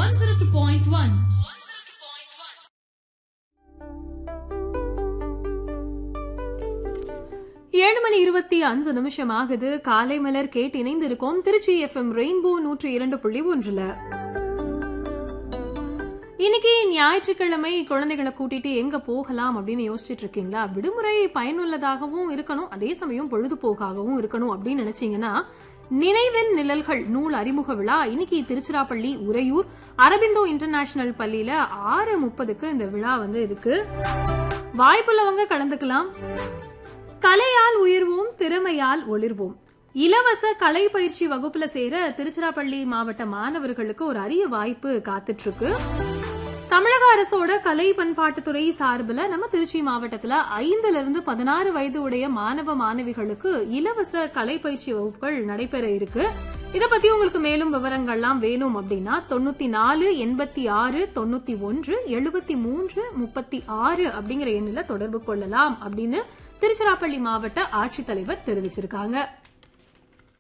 102.1 ஏழு மணி இருபத்தி அஞ்சு நிமிஷம் ஆகுது காலை மலர் கேட்டு இணைந்திருக்கோம் திருச்சி எஃப்எம் ரெயின்போ நூற்றி இரண்டு புள்ளி ஒன்றுல இன்னைக்கு ஞாயிற்றுக்கிழமை குழந்தைகளை கூட்டிட்டு எங்க போகலாம் அப்படின்னு யோசிச்சுட்டு இருக்கீங்களா விடுமுறை பயனுள்ளதாகவும் இருக்கணும் அதே சமயம் பொழுதுபோக்காகவும் இருக்கணும் அப்படின்னு நினைச்சீங்கன்னா நினைவின் நிழல்கள் நூல் அறிமுக விழா இன்னைக்கு திருச்சிராப்பள்ளி உறையூர் அரபிந்தோ இன்டர்நேஷனல் பள்ளியில ஆறு முப்பதுக்கு இந்த விழா வந்து இருக்கு வாய்ப்புள்ளவங்க கலந்துக்கலாம் கலையால் உயர்வோம் திறமையால் ஒளிர்வோம் இலவச கலை பயிற்சி வகுப்புல சேர திருச்சிராப்பள்ளி மாவட்ட மாணவர்களுக்கு ஒரு அரிய வாய்ப்பு காத்துட்டு இருக்கு தமிழக அரசோட கலை பண்பாட்டுத்துறை சார்பில் நம்ம திருச்சி மாவட்டத்துல ஐந்துல இருந்து பதினாறு வயது உடைய மாணவ மாணவிகளுக்கு இலவச கலை பயிற்சி வகுப்புகள் நடைபெற இருக்கு இத பத்தி உங்களுக்கு மேலும் விவரங்கள்லாம் வேணும் அப்படின்னா தொண்ணூத்தி நாலு எண்பத்தி ஆறு தொண்ணூத்தி ஒன்று எழுபத்தி மூன்று முப்பத்தி ஆறு அப்படிங்கிற எண்ணில் தொடர்பு கொள்ளலாம் அப்படின்னு திருச்சிராப்பள்ளி மாவட்ட ஆட்சித்தலைவர் தெரிவிச்சிருக்காங்க